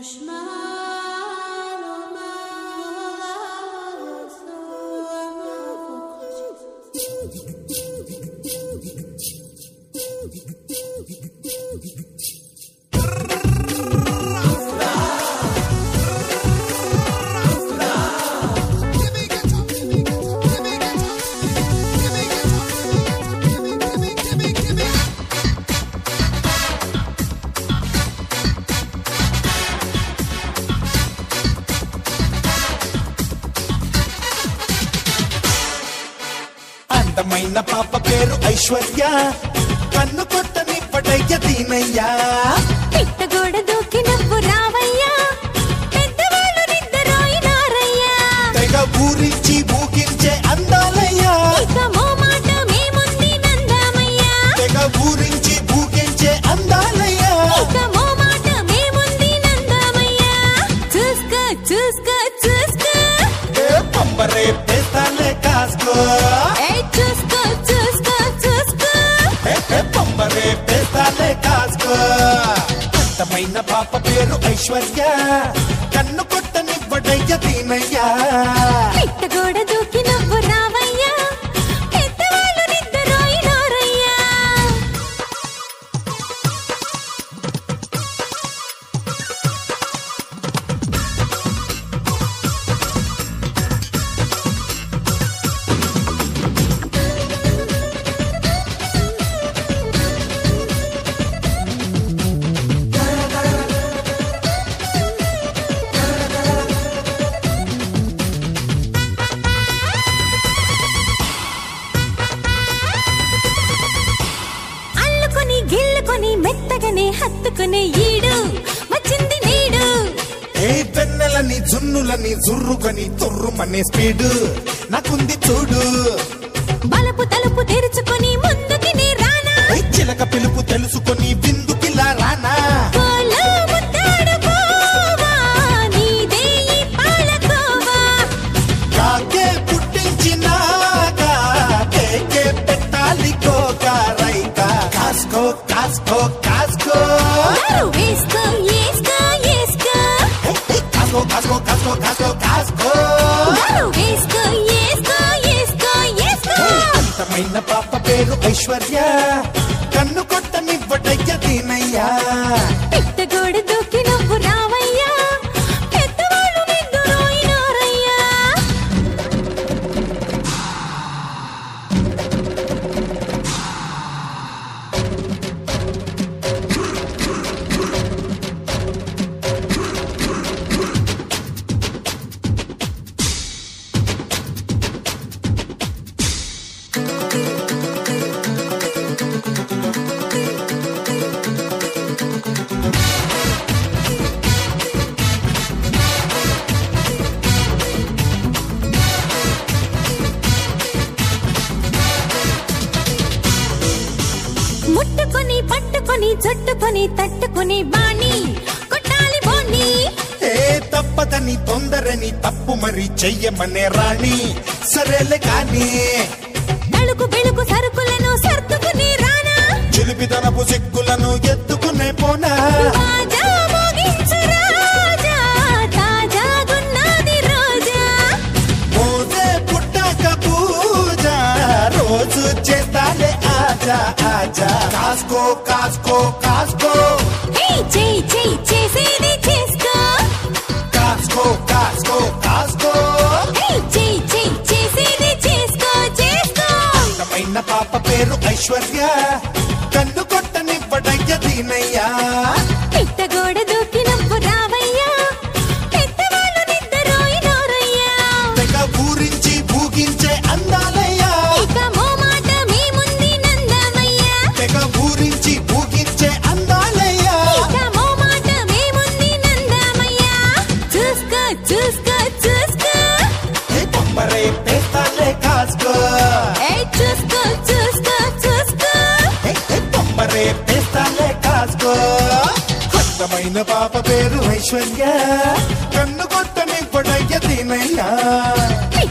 అందమైన పాప పేరు ఐశ్వర్య కన్ను కొట్టని పడయ్య దీనయ్యా పిట్టగోడ దూకి నవ్వు రావయ్యా పెద్దవాళ్ళు నిద్రపోయినారయ్యా తెగ ఊరించి ఊగించే అందాలయ్యా ఇక మోమాట మేముంది నందామయ్యా తెగ ఊరించి ఊగించే అందాలయ్యా ఇక మోమాట మేముంది నందామయ్యా చూసుకో చూసుకో చూసుకో ఏ పంబరే పేస్తాలే కాసుకో ఏయ్ చూసుకో చూసుకో చూసుకో ఏ ఏ పంబరే పేస్తాలే కాసుకో అందమైన పాప పేరు ఐశ్వర్య కన్ను కొట్టని పడయ్య దీనయ్యా పిట్టగోడ దూకి నవ్వు రావయ్యా పెద్దవాళ్ళు నిద్రపోయినారయ్యా అల్లుకొని గిల్లుకొని మెత్తగానే హత్తుకునే ఈడు వచ్చింది నీడు ఏ వెన్నెలని జున్నులని జుర్రుకొని తుర్రుమనే స్పీడు నాకుంది చూడు బలపు తలుపు తెరుచుకొని ముందుకి నీ రానా ఏ చిలక పిలుపు తెలుసుకొని విందుకిలా రానా కోలో ముద్దాడుకోవా, నీదే ఈ పాలకోవా. కాకే పుట్టించినాక కేకే పెట్టాలి కోక రైక కాసుకో కాసుకో కాసుకో దారు వేసుకో, ఏసుకో, ఏసుకో. ఏ, ఏ, కాసుకో కాసుకో కాసుకో కాసుకో కాసుకో దారు వేసుకో, ఏసుకో, ఏసుకో, ఏసుకో. అందమైన పాప పేరు ఐశ్వర్య కన్ను కొట్టనివ్వటయ్య దీనయ్యా పిట్టగోడ దూకి నువ్వు రావయ్యా పెద్దవాళ్ళు నిద్రపోయినారయ్యా ముట్టుకొని పట్టుకొని చుట్టుకొని తట్టుకొని బాణి కొట్టాలి బోని ఏ తప్పదని తొందరని తప్పు మరి చెయ్యమనే రాణి సరేలే కాని తలుకు బెలుకు సరుకులను సర్దుకుని రానా చిలిపితనపు సిక్కులను ఎత్తుకునే పోనా రాజా మోగించు రాజా తాజాగున్నది రోజా మోసే పుట్టాక పూజ రోజు చేస్తాలే ఆజా ఆజా కాసుకో కాసుకో కాసుకో హే చెయ్యి చెయ్యి చేసేది చేసుకో కాసుకో కాసుకో కాసుకో హే చెయ్యి చెయ్యి చేసేది చేసుకో చేసుకో అందమైన పాప పేరు ఐశ్వర్య కన్ను కొట్టని పడయ్య దీనయ్యా పిట్టగోడ దూకి నవ్వు రావయ్యా పెద్దవాళ్ళు నిద్రపోయినారయ్యా తెగ ఊరించి ఊగించే అందాలయ్యా ఇక మోమాట మేముంది నందమయ్యా తెగ ఊరించి ఊగించే అందాలయ్యా ఇక మోమాట మేముంది నందమయ్యా చూసుకో చూసుకో చూసుకో ఏ బొమ్మరే పేస్తాలే కాసుకో ఏయ్ చూసుకో చూసుకో చూసుకో ఏ ఏ బొమ్మరే పేస్తాలే కాసుకో అందమైన పాప పేరు ఐశ్వర్య కన్ను కొట్టని పడయ్య దీనయ్యా